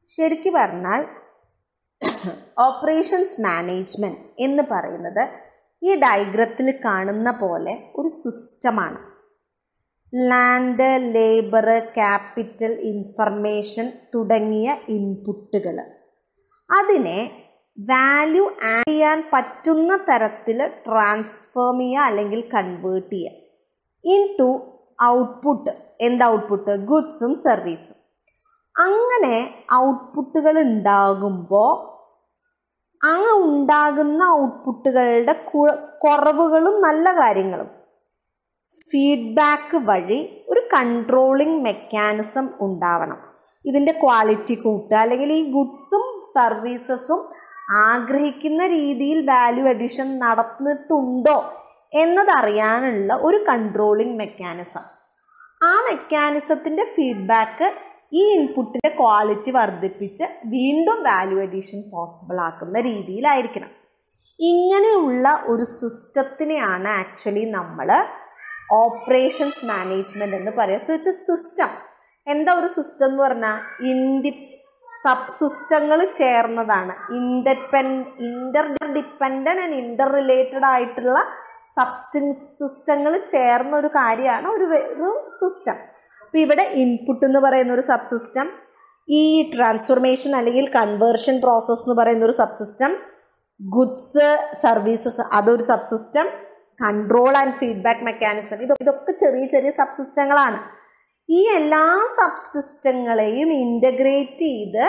ശരിക്കു പറഞ്ഞാൽ operations management എന്ന് പറയുന്നത് ഈ ഡയഗ്രത്തിൽ കാണുന്ന പോലെ ഒരു സിസ്റ്റമാണ് ലാൻഡ് ലേബർ ക്യാപിറ്റൽ ഇൻഫർമേഷൻ തുടങ്ങിയ ഇൻപുട്ടുകൾ അതിനെ വാല്യൂ ആഡ് ചെയ്യാൻ പറ്റുന്ന തരത്തിൽ ട്രാൻസ്ഫോം ചെയ്യുക അല്ലെങ്കിൽ കൺവേർട്ട് ചെയ്യുക ഇൻ ടു ഔട്ട്പുട്ട് എന്ത് ഔട്ട്പുട്ട് ഗുഡ്സും സർവീസും അങ്ങനെ ഔട്ട്പുട്ടുകൾ ഉണ്ടാകുമ്പോൾ അങ്ങ് ഉണ്ടാകുന്ന ഔട്ട്പുട്ടുകളുടെ കുറവുകളും നല്ല കാര്യങ്ങളും ഫീഡ്ബാക്ക് വഴി ഒരു കൺട്രോളിങ് മെക്കാനിസം ഉണ്ടാവണം ഇതിൻ്റെ ക്വാളിറ്റി കൂട്ടുക അല്ലെങ്കിൽ ഈ ഗുഡ്സും സർവീസസും ആഗ്രഹിക്കുന്ന രീതിയിൽ വാല്യൂ അഡീഷൻ നടന്നിട്ടുണ്ടോ എന്നതറിയാനുള്ള ഒരു കൺട്രോളിങ് മെക്കാനിസം ആ മെക്കാനിസത്തിൻ്റെ ഫീഡ്ബാക്ക് ഈ ഇൻപുട്ടിൻ്റെ ക്വാളിറ്റി വർദ്ധിപ്പിച്ച് വീണ്ടും വാല്യൂ അഡീഷൻ പോസിബിൾ ആക്കുന്ന രീതിയിലായിരിക്കണം ഇങ്ങനെയുള്ള ഒരു സിസ്റ്റത്തിനെയാണ് ആക്ച്വലി നമ്മൾ ഓപ്പറേഷൻസ് മാനേജ്മെൻറ്റ് എന്ന് പറയുക സോ ഇറ്റ്സ് എ സിസ്റ്റം എന്താ ഒരു സിസ്റ്റം എന്ന് പറഞ്ഞാൽ ഇൻഡി സബ് സിസ്റ്റങ്ങൾ ചേർന്നതാണ് ഇൻഡിപെൻ interdependent and interrelated ആയിട്ടുള്ള സബ്സ്റ്റിൻ സിസ്റ്റങ്ങൾ ചേർന്ന ഒരു കാര്യമാണ് ഒരു ഒരു സിസ്റ്റം അപ്പോൾ ഇവിടെ ഇൻപുട്ട് എന്ന് പറയുന്ന ഒരു സബ് സിസ്റ്റം ഈ ട്രാൻസ്ഫോർമേഷൻ അല്ലെങ്കിൽ കൺവേർഷൻ പ്രോസസ്സ് എന്ന് പറയുന്ന ഒരു സബ് സിസ്റ്റം ഗുഡ്സ് സർവീസസ് അതൊരു subsystem control and feedback mechanism ഇത് ഇതൊക്കെ ചെറിയ ചെറിയ സബ് സിസ്റ്റങ്ങളാണ് ഈ എല്ലാ സബ് സിസ്റ്റങ്ങളെയും ഇൻ്റഗ്രേറ്റ് ചെയ്ത്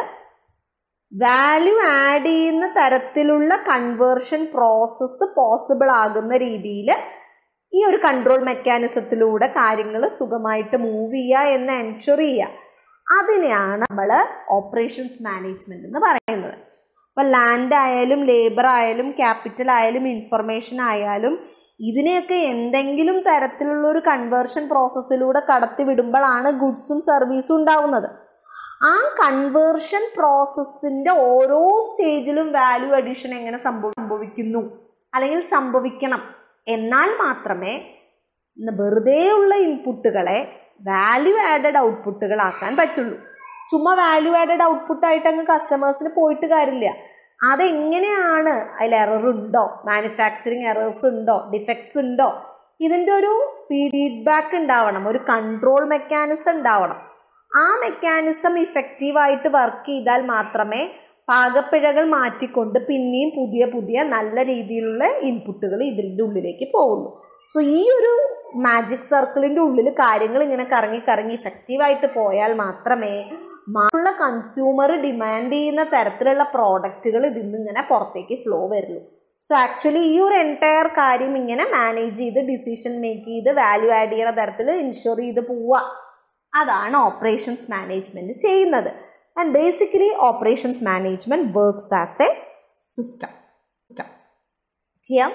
വാല്യൂ ആഡ് ചെയ്യുന്ന തരത്തിലുള്ള കൺവേർഷൻ പ്രോസസ്സ് പോസിബിൾ ആകുന്ന രീതിയിൽ ഈ ഒരു കൺട്രോൾ മെക്കാനിസത്തിലൂടെ കാര്യങ്ങൾ സുഖമായിട്ട് മൂവ് ചെയ്യുക എന്ന് എൻഷുർ ചെയ്യുക അതിനെയാണ് നമ്മൾ ഓപ്പറേഷൻസ് മാനേജ്മെൻറ്റ് എന്ന് പറയുന്നത് അപ്പോൾ ലാൻഡ് ആയാലും ലേബർ ആയാലും ക്യാപിറ്റൽ ആയാലും ഇൻഫർമേഷൻ ആയാലും ഇതിനെയൊക്കെ എന്തെങ്കിലും തരത്തിലുള്ള ഒരു കൺവേർഷൻ പ്രോസസ്സിലൂടെ കടത്തി വിടുമ്പോഴാണ് ഗുഡ്സും സർവീസും ഉണ്ടാവുന്നത് ആ കൺവേർഷൻ പ്രോസസ്സിൻ്റെ ഓരോ സ്റ്റേജിലും വാല്യൂ അഡീഷൻ എങ്ങനെ സംഭവിക്കുന്നു അല്ലെങ്കിൽ സംഭവിക്കണം എന്നാൽ മാത്രമേ വെറുതെയുള്ള ഇൻപുട്ടുകളെ വാല്യൂ ആഡഡ് ഔട്ട്പുട്ടുകളാക്കാൻ പറ്റുള്ളൂ ചുമ്മാ വാല്യൂ ആഡഡ് ഔട്ട്പുട്ടായിട്ട് അങ്ങ് കസ്റ്റമേഴ്സിന് പോയിട്ട് കാര്യമില്ല അതെങ്ങനെയാണ് അതിൽ എറർ ഉണ്ടോ മാനുഫാക്ചറിങ് എറേഴ്സ് ഉണ്ടോ ഡിഫക്ട്സ് ഉണ്ടോ ഇതിൻ്റെ ഒരു ഫീഡ്ബാക്ക് ഉണ്ടാവണം ഒരു കൺട്രോൾ മെക്കാനിസം ഉണ്ടാവണം ആ മെക്കാനിസം ഇഫക്റ്റീവായിട്ട് വർക്ക് ചെയ്താൽ മാത്രമേ പാകപ്പിഴകൾ മാറ്റിക്കൊണ്ട് പിന്നെയും പുതിയ പുതിയ നല്ല രീതിയിലുള്ള ഇൻപുട്ടുകൾ ഇതിൻ്റെ ഉള്ളിലേക്ക് പോകുള്ളൂ സോ ഈ ഒരു മാജിക് സർക്കിളിൻ്റെ ഉള്ളിൽ കാര്യങ്ങൾ ഇങ്ങനെ കറങ്ങി കറങ്ങി ഇഫക്റ്റീവായിട്ട് പോയാൽ മാത്രമേ ഉള്ള കൺസ്യൂമർ ഡിമാൻഡ് ചെയ്യുന്ന തരത്തിലുള്ള പ്രോഡക്റ്റുകൾ ഇതിൽ നിന്ന് ഇങ്ങനെ പുറത്തേക്ക് ഫ്ലോ വരുള്ളൂ സോ ആക്ച്വലി ഈ ഒരു എൻറ്റയർ കാര്യം ഇങ്ങനെ മാനേജ് ചെയ്ത് ഡിസിഷൻ മേക്ക് ചെയ്ത് വാല്യൂ ആഡ് ചെയ്യണ തരത്തിൽ ഇൻഷുർ ചെയ്ത് പോവുക അതാണ് ഓപ്പറേഷൻസ് മാനേജ്മെൻറ്റ് ചെയ്യുന്നത് and basically operations management works as a system system ചെയ്യാം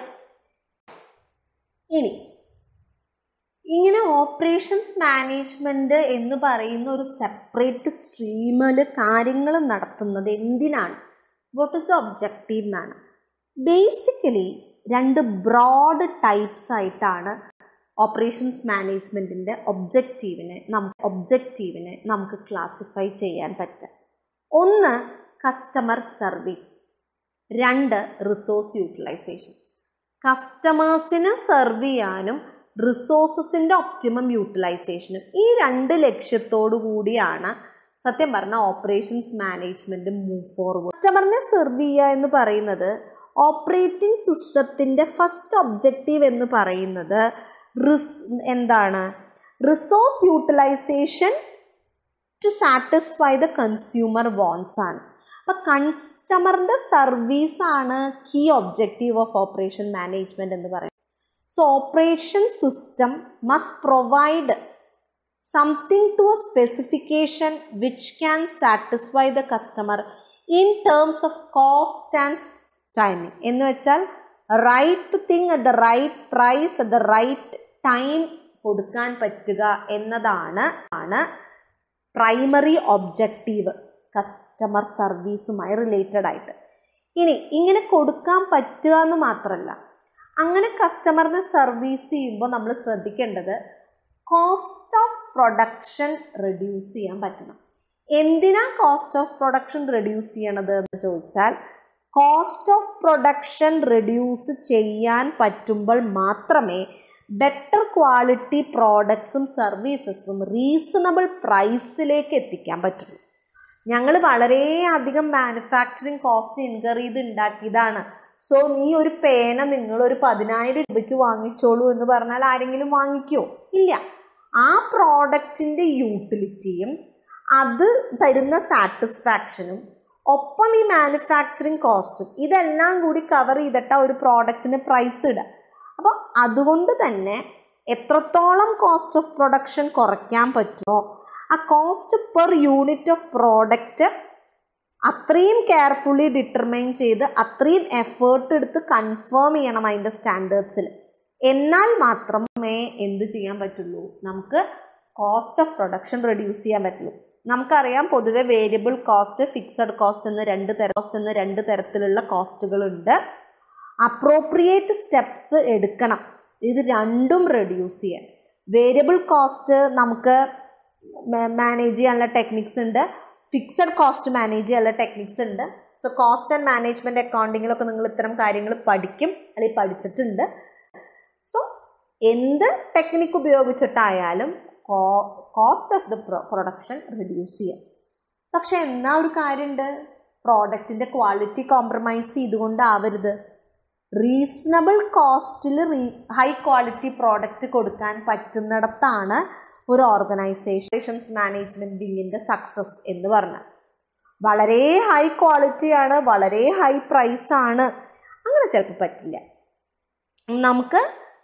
ഇനി ഇങ്ങനെ ഓപ്പറേഷൻസ് മാനേജ്മെൻറ്റ് എന്ന് പറയുന്ന ഒരു സെപ്പറേറ്റ് സ്ട്രീമിൽ കാര്യങ്ങൾ നടത്തുന്നത് എന്തിനാണ് വാട്ട് ഇസ് ദ ഒബ്ജക്റ്റീവ് എന്നാണ് ബേസിക്കലി രണ്ട് ബ്രോഡ് ടൈപ്സ് ആയിട്ടാണ് ഓപ്പറേഷൻസ് മാനേജ്മെൻറ്റിൻ്റെ ഒബ്ജക്റ്റീവിനെ നമുക്ക് ഒബ്ജക്റ്റീവിനെ നമുക്ക് ക്ലാസിഫൈ ചെയ്യാൻ പറ്റുക ഒന്ന് കസ്റ്റമർ സർവീസ് രണ്ട് റിസോഴ്സ് യൂട്ടിലൈസേഷൻ കസ്റ്റമേഴ്സിന് സെർവ് ചെയ്യാനും റിസോഴ്സസിൻ്റെ ഒപ്റ്റിമം യൂട്ടിലൈസേഷനും ഈ രണ്ട് ലക്ഷ്യത്തോടു കൂടിയാണ് സത്യം പറഞ്ഞ ഓപ്പറേഷൻസ് മാനേജ്മെൻറ്റ് മൂവ് ഫോർവേഡ് കസ്റ്റമറിനെ സെർവ് ചെയ്യുക എന്ന് പറയുന്നത് ഓപ്പറേറ്റിംഗ് സിസ്റ്റത്തിൻ്റെ ഫസ്റ്റ് ഒബ്ജക്റ്റീവ് എന്ന് പറയുന്നത് റിസ് എന്താണ് resource utilization to satisfy the consumer wants ആണ് അപ്പം കസ്റ്റമറിൻ്റെ സർവീസാണ് key objective of operation management എന്ന് പറയുന്നത് so operation system must provide something to a specification which can satisfy the customer in terms of cost and timing എന്ന് വെച്ചാൽ right thing at the right price at the right time കൊടുക്കാൻ പറ്റുക എന്നതാണ് ആണ് primary objective customer സർവീസുമായി related ആയിട്ട് ഇനി ഇങ്ങനെ കൊടുക്കാൻ പറ്റുക എന്ന് മാത്രമല്ല അങ്ങനെ കസ്റ്റമറിനെ സർവീസ് ചെയ്യുമ്പോൾ നമ്മൾ ശ്രദ്ധിക്കേണ്ടത് കോസ്റ്റ് ഓഫ് പ്രൊഡക്ഷൻ റെഡ്യൂസ് ചെയ്യാൻ പറ്റണം എന്തിനാ കോസ്റ്റ് ഓഫ് പ്രൊഡക്ഷൻ റെഡ്യൂസ് ചെയ്യണത് എന്ന് ചോദിച്ചാൽ കോസ്റ്റ് ഓഫ് പ്രൊഡക്ഷൻ റെഡ്യൂസ് ചെയ്യാൻ പറ്റുമ്പോൾ മാത്രമേ ബെറ്റർ ക്വാളിറ്റി പ്രോഡക്ട്സും സർവീസസും റീസണബിൾ പ്രൈസിലേക്ക് എത്തിക്കാൻ പറ്റുള്ളൂ ഞങ്ങൾ വളരെയധികം മാനുഫാക്ചറിങ് കോസ്റ്റ് ഇൻകർ ചെയ്ത് ഉണ്ടാക്കിയതാണ് സോ നീ ഒരു പേന നിങ്ങൾ ഒരു പതിനായിരം രൂപയ്ക്ക് വാങ്ങിച്ചോളൂ എന്ന് പറഞ്ഞാൽ ആരെങ്കിലും വാങ്ങിക്കോ ഇല്ല ആ പ്രോഡക്റ്റിൻ്റെ യൂട്ടിലിറ്റിയും അത് തരുന്ന സാറ്റിസ്ഫാക്ഷനും ഒപ്പം ഈ മാനുഫാക്ചറിങ് കോസ്റ്റും ഇതെല്ലാം കൂടി കവർ ചെയ്തിട്ടാ ഒരു പ്രോഡക്റ്റിന് പ്രൈസ് ഇടുക അപ്പോൾ അതുകൊണ്ട് തന്നെ എത്രത്തോളം കോസ്റ്റ് ഓഫ് പ്രൊഡക്ഷൻ കുറയ്ക്കാൻ പറ്റുമോ ആ cost per unit of product അത്രയും കെയർഫുള്ളി ഡിറ്റർമൈൻ ചെയ്ത് അത്രയും എഫേർട്ട് എടുത്ത് കൺഫേം ചെയ്യണം അതിൻ്റെ സ്റ്റാൻഡേർഡ്സിൽ എന്നാൽ മാത്രമേ എന്ത് ചെയ്യാൻ പറ്റുള്ളൂ നമുക്ക് കോസ്റ്റ് ഓഫ് പ്രൊഡക്ഷൻ റെഡ്യൂസ് ചെയ്യാൻ പറ്റുള്ളൂ നമുക്കറിയാം പൊതുവെ വേരിയബിൾ കോസ്റ്റ് ഫിക്സഡ് കോസ്റ്റ് എന്ന് രണ്ട് തര കോസ്റ്റ് എന്ന് രണ്ട് തരത്തിലുള്ള കോസ്റ്റുകളുണ്ട് അപ്രോപ്രിയേറ്റ് സ്റ്റെപ്സ് എടുക്കണം ഇത് രണ്ടും റെഡ്യൂസ് ചെയ്യാൻ വേരിയബിൾ കോസ്റ്റ് നമുക്ക് മാനേജ് ചെയ്യാനുള്ള ടെക്നിക്സ് ഉണ്ട് ഫിക്സഡ് കോസ്റ്റ് മാനേജ് ചെയ്യാനുള്ള ടെക്നിക്സ് ഉണ്ട് സോ കോസ്റ്റ് ആൻഡ് മാനേജ്മെൻറ്റ് അക്കൗണ്ടിങ്ങിലൊക്കെ നിങ്ങൾ ഇത്തരം കാര്യങ്ങൾ പഠിക്കും അല്ലെങ്കിൽ പഠിച്ചിട്ടുണ്ട് സോ എന്ത് ടെക്നിക്ക് ഉപയോഗിച്ചിട്ടായാലും cost of the production reduce ചെയ്യാം പക്ഷെ എന്നാ ഒരു കാര്യമുണ്ട് പ്രോഡക്റ്റിൻ്റെ ക്വാളിറ്റി കോംപ്രമൈസ് ചെയ്തുകൊണ്ടാവരുത് റീസണബിൾ കോസ്റ്റിൽ റീ ഹൈ ക്വാളിറ്റി പ്രോഡക്റ്റ് കൊടുക്കാൻ പറ്റുന്നിടത്താണ് ഒരു ഓർഗനൈസേഷൻസ് മാനേജ്മെൻറ്റ് വിങ്ങിൻ്റെ സക്സസ് എന്ന് പറഞ്ഞാൽ വളരെ ഹൈ ക്വാളിറ്റിയാണ് വളരെ ഹൈ പ്രൈസാണ് അങ്ങനെ ചിലപ്പോൾ പറ്റില്ല നമുക്ക്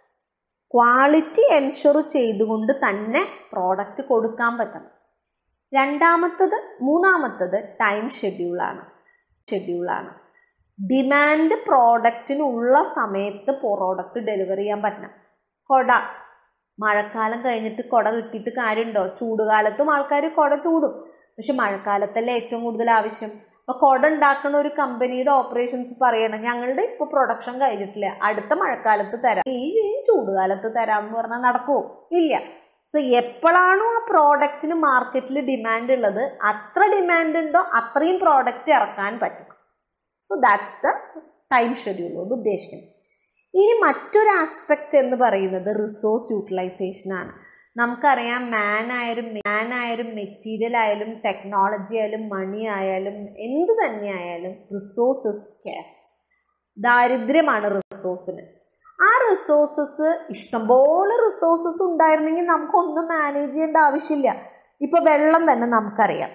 ക്വാളിറ്റി എൻഷുർ ചെയ്തുകൊണ്ട് തന്നെ പ്രോഡക്റ്റ് കൊടുക്കാൻ പറ്റണം രണ്ടാമത്തത് മൂന്നാമത്തത് ടൈം ഷെഡ്യൂളാണ് ഷെഡ്യൂളാണ് ഡിമാൻഡ് പ്രോഡക്റ്റിനുള്ള സമയത്ത് പ്രോഡക്റ്റ് ഡെലിവറി ചെയ്യാൻ പറ്റണം കൊട മഴക്കാലം കഴിഞ്ഞിട്ട് കുട കിട്ടിയിട്ട് കാര്യമുണ്ടോ ചൂടുകാലത്തും ആൾക്കാർ കുട ചൂടും പക്ഷെ മഴക്കാലത്തല്ലേ ഏറ്റവും കൂടുതൽ ആവശ്യം അപ്പോൾ കുട ഉണ്ടാക്കുന്ന ഒരു കമ്പനിയുടെ ഓപ്പറേഷൻസ് പറയണം ഞങ്ങളുടെ ഇപ്പോൾ പ്രൊഡക്ഷൻ കഴിഞ്ഞിട്ടില്ല അടുത്ത മഴക്കാലത്ത് തരാം ഈ ഈ ചൂടുകാലത്ത് തരാമെന്ന് പറഞ്ഞാൽ നടക്കുമോ ഇല്ല സോ എപ്പോഴാണോ ആ പ്രോഡക്റ്റിന് മാർക്കറ്റിൽ ഡിമാൻഡ് ഉള്ളത് അത്ര ഡിമാൻഡ് ഉണ്ടോ അത്രയും പ്രോഡക്റ്റ് ഇറക്കാൻ പറ്റും so that's the time schedule കൊണ്ട് ഉദ്ദേശിക്കുന്നത് ഇനി മറ്റൊരു ആസ്പെക്റ്റ് എന്ന് പറയുന്നത് റിസോഴ്സ് യൂട്ടിലൈസേഷൻ ആണ് നമുക്കറിയാം മാൻ ആയാലും മാൻ ആയാലും മെറ്റീരിയൽ ആയാലും ടെക്നോളജി ആയാലും മണി ആയാലും എന്ത് തന്നെ ആയാലും റിസോഴ്സസ് ക്യാസ് ദാരിദ്ര്യമാണ് റിസോഴ്സിന് ആ റിസോഴ്സസ് ഇഷ്ടംപോലെ റിസോഴ്സസ് ഉണ്ടായിരുന്നെങ്കിൽ നമുക്കൊന്നും മാനേജ് ചെയ്യേണ്ട ആവശ്യമില്ല ഇപ്പോൾ വെള്ളം തന്നെ നമുക്കറിയാം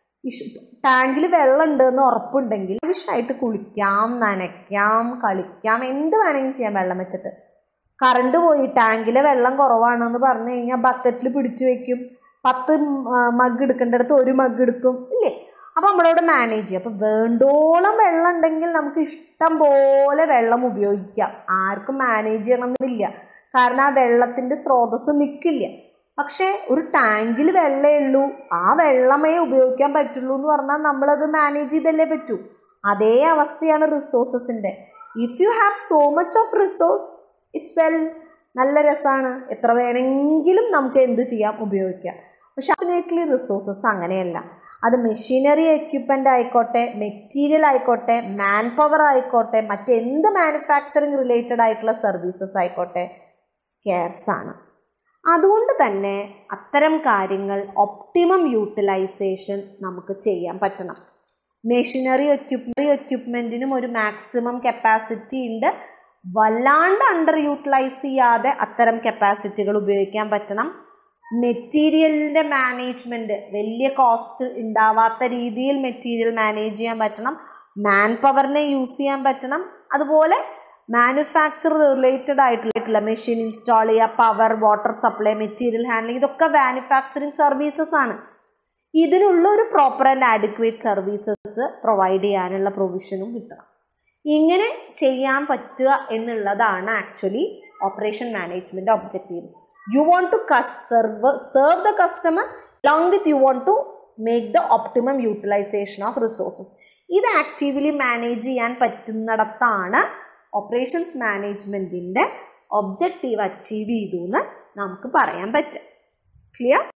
ടാങ്കിൽ വെള്ളം ഉണ്ടെന്ന് ഉറപ്പുണ്ടെങ്കിൽ ആവശ്യമായിട്ട് കുളിക്കാം നനയ്ക്കാം കളിക്കാം എന്ത് വേണമെങ്കിലും ചെയ്യാം വെള്ളം വെച്ചിട്ട് കറണ്ട് പോയി ടാങ്കിലെ വെള്ളം കുറവാണെന്ന് പറഞ്ഞു കഴിഞ്ഞാൽ ബക്കറ്റിൽ പിടിച്ചു വെക്കും പത്ത് മഗ് എടുക്കേണ്ടടുത്ത് ഒരു മഗ് എടുക്കും ഇല്ലേ അപ്പം നമ്മളവിടെ മാനേജ് ചെയ്യും അപ്പം വേണ്ടോളം വെള്ളം ഉണ്ടെങ്കിൽ നമുക്ക് ഇഷ്ടം പോലെ വെള്ളം ഉപയോഗിക്കാം ആർക്കും മാനേജ് ചെയ്യണമെന്നില്ല കാരണം ആ വെള്ളത്തിൻ്റെ സ്രോതസ് നിൽക്കില്ല പക്ഷേ ഒരു ടാങ്കിൽ വെള്ളമേ ഉള്ളൂ ആ വെള്ളമേ ഉപയോഗിക്കാൻ പറ്റുള്ളൂ എന്ന് പറഞ്ഞാൽ നമ്മളത് മാനേജ് ചെയ്തല്ലേ പറ്റൂ അതേ അവസ്ഥയാണ് റിസോഴ്സസിൻ്റെ if you have so much of resource it's well നല്ല രസമാണ് എത്ര വേണമെങ്കിലും നമുക്ക് എന്ത് ചെയ്യാം ഉപയോഗിക്കാം പക്ഷെ അൾട്ടിനേറ്റ്ലി റിസോഴ്സസ് അങ്ങനെയല്ല അത് മെഷീനറി എക്യുപ്മെൻ്റ് ആയിക്കോട്ടെ മെറ്റീരിയൽ ആയിക്കോട്ടെ മാൻ പവർ ആയിക്കോട്ടെ മറ്റെന്ത് മാനുഫാക്ചറിങ് റിലേറ്റഡ് ആയിട്ടുള്ള സർവീസസ് ആയിക്കോട്ടെ സ്കേർസ് ആണ് അതുകൊണ്ട് തന്നെ അത്തരം കാര്യങ്ങൾ ഒപ്റ്റിമം യൂട്ടിലൈസേഷൻ നമുക്ക് ചെയ്യാൻ പറ്റണം മെഷീനറി എക്യുപ്മെൻ്റ് എക്യുപ്മെൻറ്റിനും ഒരു മാക്സിമം കപ്പാസിറ്റി ഉണ്ട് വല്ലാണ്ട് അണ്ടർ യൂട്ടിലൈസ് ചെയ്യാതെ അത്തരം കപ്പാസിറ്റികൾ ഉപയോഗിക്കാൻ പറ്റണം മെറ്റീരിയലിൻ്റെ മാനേജ്മെൻറ്റ് വലിയ കോസ്റ്റ് ഉണ്ടാവാത്ത രീതിയിൽ മെറ്റീരിയൽ മാനേജ് ചെയ്യാൻ പറ്റണം മാൻ പവറിനെ യൂസ് ചെയ്യാൻ പറ്റണം അതുപോലെ മാനുഫാക്ചർ റിലേറ്റഡ് ആയിട്ടുള്ള മെഷീൻ ഇൻസ്റ്റാൾ ചെയ്യുക power water supply material handling ഇതൊക്കെ മാനുഫാക്ചറിങ് സർവീസസ് ആണ് ഇതിനുള്ള ഒരു proper and adequate services provide ചെയ്യാനുള്ള പ്രൊവിഷനും കിട്ടണം ഇങ്ങനെ ചെയ്യാൻ പറ്റുക എന്നുള്ളതാണ് actually operation management objective you want to serve serve the customer long with you want to make the optimum utilization of resources ഇത് ആക്റ്റീവ്ലി മാനേജ് ചെയ്യാൻ പറ്റുന്നിടത്താണ് ഓപ്പറേഷൻസ് മാനേജ്മെൻറ്റിൻ്റെ ഒബ്ജക്റ്റീവ് അച്ചീവ് ചെയ്തു എന്ന് നമുക്ക് പറയാൻ പറ്റും ക്ലിയർ